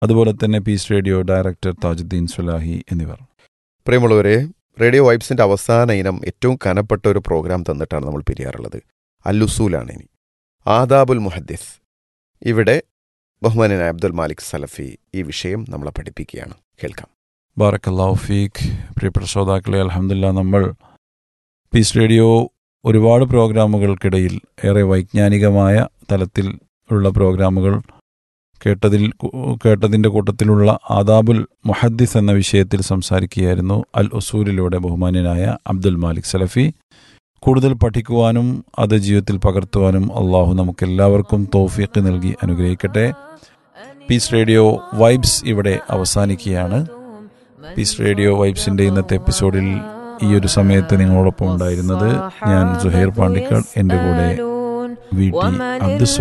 അതുപോലെ തന്നെ peace radio director Thajuddeen Sulahi എന്നിവർ പ്രിയമുള്ളവരെ റേഡിയോ വൈബ്സിന്റെ അവസാന ഇനം ഏറ്റവും കനപ്പെട്ട ഒരു പ്രോഗ്രാം തന്നിട്ടാണ് നമ്മൾ പിരിയാറുള്ളത് അല്ലുസൂലാണ് ഇനി ആദാബുൽ മുഹദ്ദിസ് ഇവിടെ ബഹുമാനായ അബ്ദുൽ മാലിക് സലഫി ഈ വിഷയം നമ്മളെ പഠിപ്പിക്കുകയാണ് കേൾക്കാം ബാറക്കല്ലാഹു ഫീഖ് പ്രിയപ്പെട്ട ശ്രോതാക്കളെ അലഹമില്ല നമ്മൾ പീസ് റേഡിയോ ഒരുപാട് പ്രോഗ്രാമുകൾക്കിടയിൽ ഏറെ വൈജ്ഞാനികമായ തലത്തിൽ ഉള്ള പ്രോഗ്രാമുകൾ കേട്ടതിൽ കേട്ടതിൻ്റെ കൂട്ടത്തിലുള്ള ആദാബുൽ മുഹദ്ദിസ് എന്ന വിഷയത്തിൽ സംസാരിക്കുകയായിരുന്നു അൽ ഉസൂലിലൂടെ ബഹുമാന്യനായ അബ്ദുൽ മാലിക് സലഫി കൂടുതൽ പഠിക്കുവാനും അത് ജീവിതത്തിൽ പകർത്തുവാനും അള്ളാഹു നമുക്കെല്ലാവർക്കും തോഫീക്ക് നൽകി അനുഗ്രഹിക്കട്ടെ പീസ് റേഡിയോ വൈബ്സ് ഇവിടെ അവസാനിക്കുകയാണ് പീസ് റേഡിയോ വൈബ്സിന്റെ ഇന്നത്തെ എപ്പിസോഡിൽ ഈ ഒരു സമയത്ത് നിങ്ങളോടൊപ്പം ഉണ്ടായിരുന്നത് ഞാൻ സുഹൈർ പാണ്ടിക്കാട് എൻ്റെ കൂടെ വി ടി അബ്ദുൽ